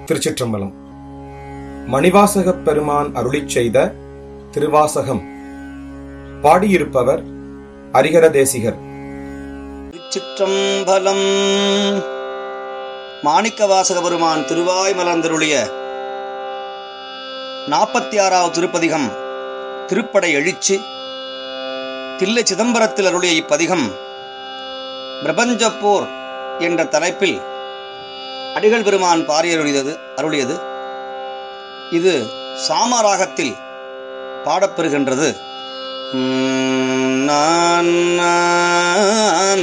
திருச்சிற்றம்பலம் மணிவாசகப் பெருமான் அருளிச் செய்த திருவாசகம் பாடியிருப்பவர் அரிகர தேசிகர் திருச்சிற்றம்பலம் மாணிக்கவாசக பெருமான் திருவாய் மலர்ந்தருளிய நாற்பத்தி ஆறாவது திருப்பதிகம் திருப்படை எழுச்சி தில்லை சிதம்பரத்தில் அருளிய இப்பதிகம் பிரபஞ்சப்போர் என்ற தலைப்பில் அடிகள் பெருமான் பாரியருளியது அருளியது இது சாமராகத்தில் பாடப்பெறுகின்றது உம், நான் நான்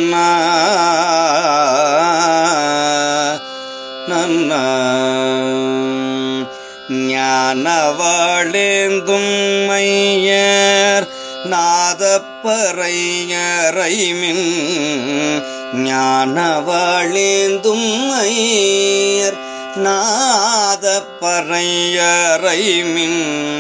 ஞானவாழேந்தும் மையர் நாதப்பறையறைமின் ஞானவாழேந்தும் ஐயர் நாதப்பறையறைமின்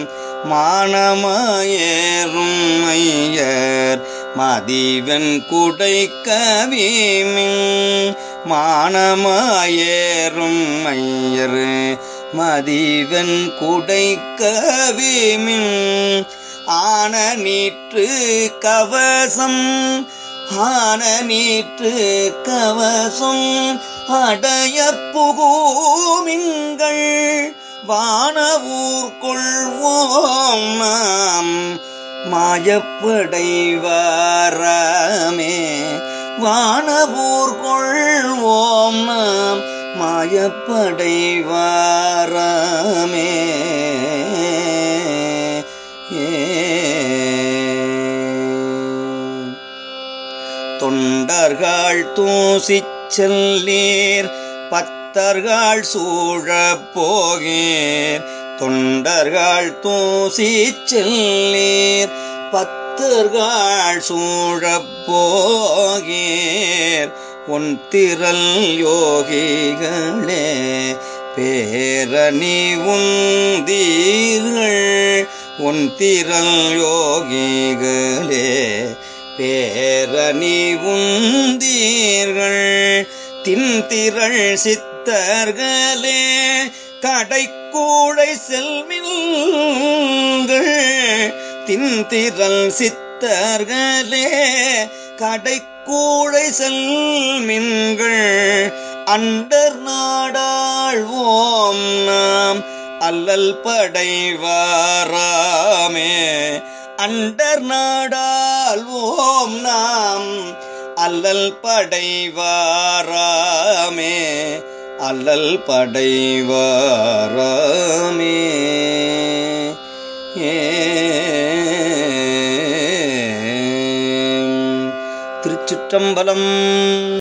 மானமாயேறும் ஐயர் மதிவன் குடை கவிமின் மானமாயேறும் ஐயர் மதிவன் குடை கவிமின் ஆன நீற்று கவசம் ஆன நீற்று கவசம் அடைய புகூமிங்கள் வானவூர் கொள்வோம் நாம் மாயப்படைவாராமே வானவூர் கொள்வோம் நாம் மாயப்படைவாராமே தொண்டர்கள் தூசிச் செல்லீர் பத்தர்கள் சூழப் போகீர் தொண்டர்கள் தூசிச் செல்லீர் பத்தர்கள் சூழப் போகீர் உன் திரள் யோகிகளே பேரணி உந்தீர்கள் உன் திரள் யோகிகளே பேரணி உந்தீர்கள் தின்திரள் சித்தர்களே கடைக்கூடை செல்மில்கள் தின்திரள் சித்தர்களே கடைக்கூடை செல்மின்கள் அண்டர் நாடாழ்வோம் நாம் அல்லல் படைவாராமே அண்டர் நாடாழ்வோம் நாம் அல்லல் படைவாராமே அல்லல் படைவாராமே ஏ திருச்சிற்றம்பலம்